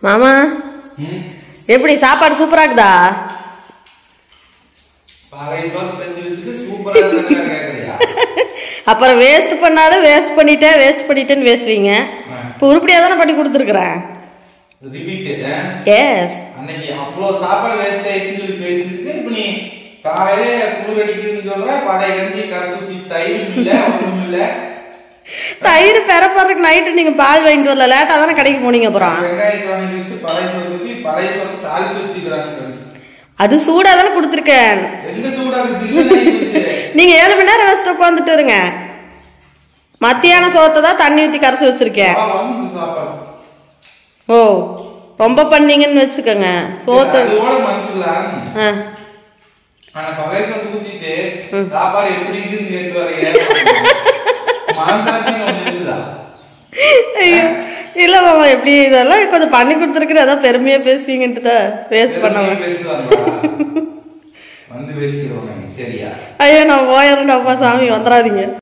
மாமா ம். எப்படி சாப்பாடு சூப்பரா இருக்குதா பழைய சோறு செஞ்சு வச்சுட்டு சூப்பரா இருக்குன்னு கேக்குறியா? அப்புறம் வேஸ்ட் பண்ணாலும் வேஸ்ட் பண்ணிட்டேன் வேஸ்ட் பண்ணிட்டேன்னு பேசுவீங்க ஆ. இப்போ உருப்படியாக தானே பண்ணி கொடுத்துருக்குறேன் Repeat, ஆ? எஸ் அன்னைக்கு அவ்வளோ சாப்பாடு வேஸ்ட் ஆயிடுச்சுன்னு சொல்லி பேசிட்டு இப்ப நீ காலையில குளிர் அடிக்குதுன்னு சொல்ற படை கஞ்சி கரைச்சி ஊத்தி தயிர் இல்ல ஒண்ணும் இல்ல தயிர் பெறப்படுறதுக்கு நைட்டு நீங்கள் பால் வாங்கிட்டு வரல லேட்டாக தானே கடைக்கு போனீங்க அப்புறம் வெங்காயத்தை வாங்கி வச்சுட்டு பழைய சோறு ஊத்தி பழைய சோறு தாளிச்சு வச்சுக்கிறாங்க friends. அது சூடாக தானே கொடுத்துருக்கேன் எங்க சூடாக ஜில்லுன்னு ஆகி போச்சு. நீங்கள் ஏழு மணி நேரம் வச்சுட்டு உட்காந்துட்டு இருங்க மத்தியான சோத்தை தான் தண்ணி ஊற்றி கரைச்சி வச்சிருக்கேன் வா, வந்து சாப்பாடு ஓ ரொம்ப பண்ணீங்கன்னு வச்சுக்கோங்க சோத்து அதோட மனசுலாம் ஆ ஆனா பழைய சோறு ஊத்திட்டு சாப்பாடு எப்படி இருக்குன்னு கேட்டு வரைய மனசாட்சி ஒண்ணு இருக்குதா ஐயோ இல்லை மாமா எப்படி இதெல்லாம் கொஞ்சம் பண்ணி கொடுத்துருக்குற அதான் பெருமையாக பேசுவீங்கன்ட்டு தான் வேஸ்ட் பண்ணாம பெருமையா பேசுவாங்களா வந்து பேசிக்கிறோம் சரியா ஐயோ நான் போயிடுறேன் அப்பா சாமி வந்துடாதீங்க